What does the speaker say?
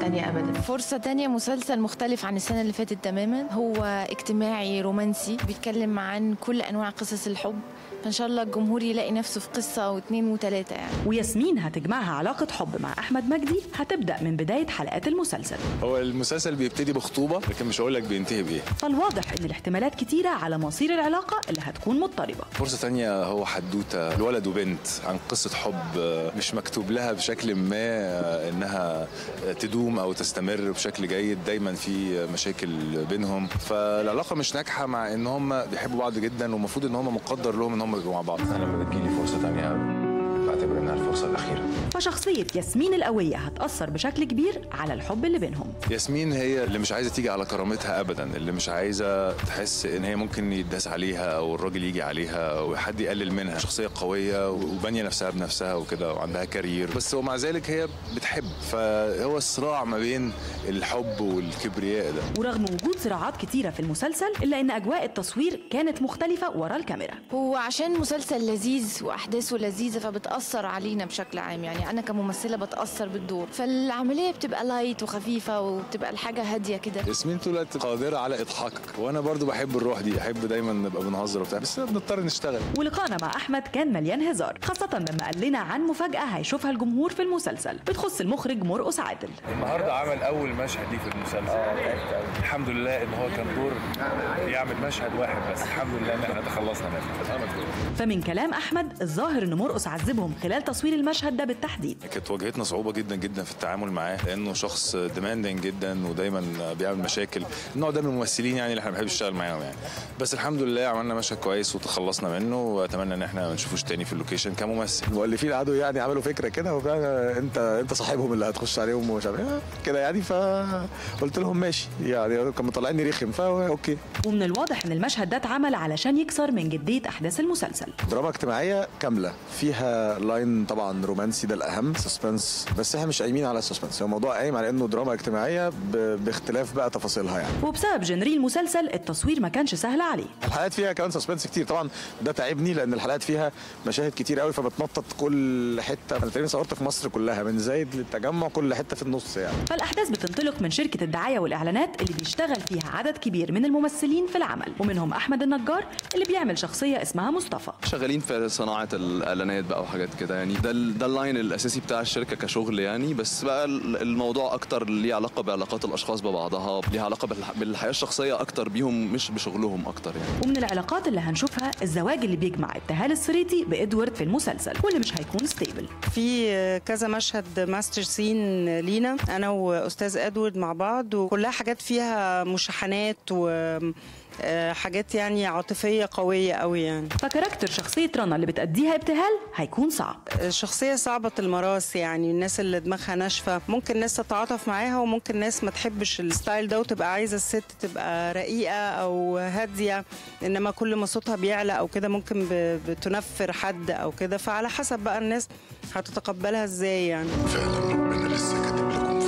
تانية أبدا فرصة تانية مسلسل مختلف عن السنة اللي فاتت تماما هو اجتماعي رومانسي بيتكلم عن كل أنواع قصص الحب فإن شاء الله الجمهور يلاقي نفسه في قصة واثنين وثلاثة يعني وياسمين هتجمعها علاقة حب مع أحمد مجدي هتبدأ من بداية حلقات المسلسل هو المسلسل بيبتدي بخطوبه لكن مش هقول لك بينتهي بايه فالواضح إن الاحتمالات كتيرة على مصير العلاقة اللي هتكون مضطربة فرصه تانية هو حدوته الولد وبنت عن قصه حب آه، مش مكتوب لها بشكل ما آه، انها تدوم او تستمر بشكل جيد دايما في مشاكل بينهم فالعلاقه مش ناجحه مع ان هم بيحبوا بعض جدا ومفروض ان هم مقدر لهم ان هم يبقوا مع بعض انا لما بتجيلي فرصه تانية بعتبر انها الفرصه الاخيره فشخصية ياسمين القوية هتأثر بشكل كبير على الحب اللي بينهم ياسمين هي اللي مش عايزه تيجي على كرامتها ابدا اللي مش عايزه تحس ان هي ممكن يداس عليها او الراجل يجي عليها او حد يقلل منها شخصيه قويه وبانيه نفسها بنفسها وكده وعندها كارير بس ومع ذلك هي بتحب فهو الصراع ما بين الحب والكبرياء ده ورغم وجود صراعات كتيرة في المسلسل إلا إن أجواء التصوير كانت مختلفة ورا الكاميرا هو عشان مسلسل لذيذ واحداثه لذيذه فبتاثر علينا بشكل عام يعني انا كممثله بتاثر بالدور فالعمليه بتبقى لايت وخفيفه وبتبقى الحاجه هاديه كده ياسمين طول الوقت قادره على اضحاكك وانا برضو بحب الروح دي احب دايما نبقى بنهزر وبتاع بس بنضطر نشتغل ولقاءنا مع أحمد كان مليان هزار خاصة لما قال لنا عن مفاجأة هيشوفها الجمهور في المسلسل بتخص المخرج مرقس عادل النهارده عمل اول مشهد ليه في المسلسل الحمد لله ان هو كان دور يعمل مشهد واحد بس الحمد لله ان احنا تخلصنا منه فمن كلام أحمد الظاهر إن مرقس عذبهم خلال تصوير المشهد ده بالتحديد كانت واجهتنا صعوبه جدا جدا في التعامل معاه لانه شخص ديماندنج جدا ودايما بيعمل مشاكل النوع ده من الممثلين يعني اللي احنا ما بنحبش نشتغل معاهم يعني بس الحمد لله عملنا مشهد كويس وتخلصنا منه واتمنى ان احنا ما نشوفوش تاني في اللوكيشن كممثل المؤلفين قعدوا يعني عملوا فكره كده وبقى انت انت صاحبهم اللي هتخش عليهم ومش عارف إيه كده يعني فقلت لهم ماشي يعني كانوا مطلعيني رخم فا اوكي ومن الواضح إن المشهد ده اتعمل علشان يكسر من جدية أحداث المسلسل دراما اجتماعيه كامله فيها لاين طبعا رومانسي ده الاهم سسبنس بس احنا مش قايمين على السسبنس هو الموضوع قايم على انه دراما اجتماعيه ب- باختلاف بقى تفاصيلها يعني وبسبب جنري المسلسل التصوير ما كانش سهل عليه الحلقات فيها كمان سسبنس كتير طبعا ده تعبني لان الحلقات فيها مشاهد كتير قوي فبتنطط كل حته انا تقريبا صورت في مصر كلها من زايد للتجمع كل حته في النص يعني فالأحداث بتنطلق من شركة الدعاية والإعلانات اللي بيشتغل فيها عدد كبير من الممثلين في العمل ومنهم أحمد النجار اللي بيعمل شخصية اسمها مصطفى شغالين في صناعه الاعلانات بقى وحاجات كده يعني ده ال- ده اللاين الاساسي بتاع الشركه كشغل يعني بس بقى ال- الموضوع اكتر ليه علاقه بعلاقات الاشخاص ببعضها ليها علاقه بالح- بالحياه الشخصيه اكتر بيهم مش بشغلهم اكتر يعني ومن العلاقات اللي هنشوفها الزواج اللي بيجمع ابتهال السريتي بإدوارد في المسلسل واللي مش هيكون ستيبل في كذا مشهد ماستر سين لينا انا واستاذ ادوارد مع بعض وكلها حاجات فيها مشاحنات و آه، حاجات يعني عاطفيه قويه قوي يعني فكاركتر شخصية رنا اللي بتأديها ابتهال هيكون صعب شخصية صعبة المراس يعني الناس اللي دماغها ناشفة ممكن ناس تتعاطف معاها وممكن ناس ما تحبش الستايل ده وتبقى عايزة الست تبقى رقيقة أو هادية إنما كل ما صوتها بيعلى أو كده ممكن ب- بتنفر حد أو كده فعلى حسب بقى الناس هتتقبلها إزاي يعني فعلا ربنا لسه كاتب لكم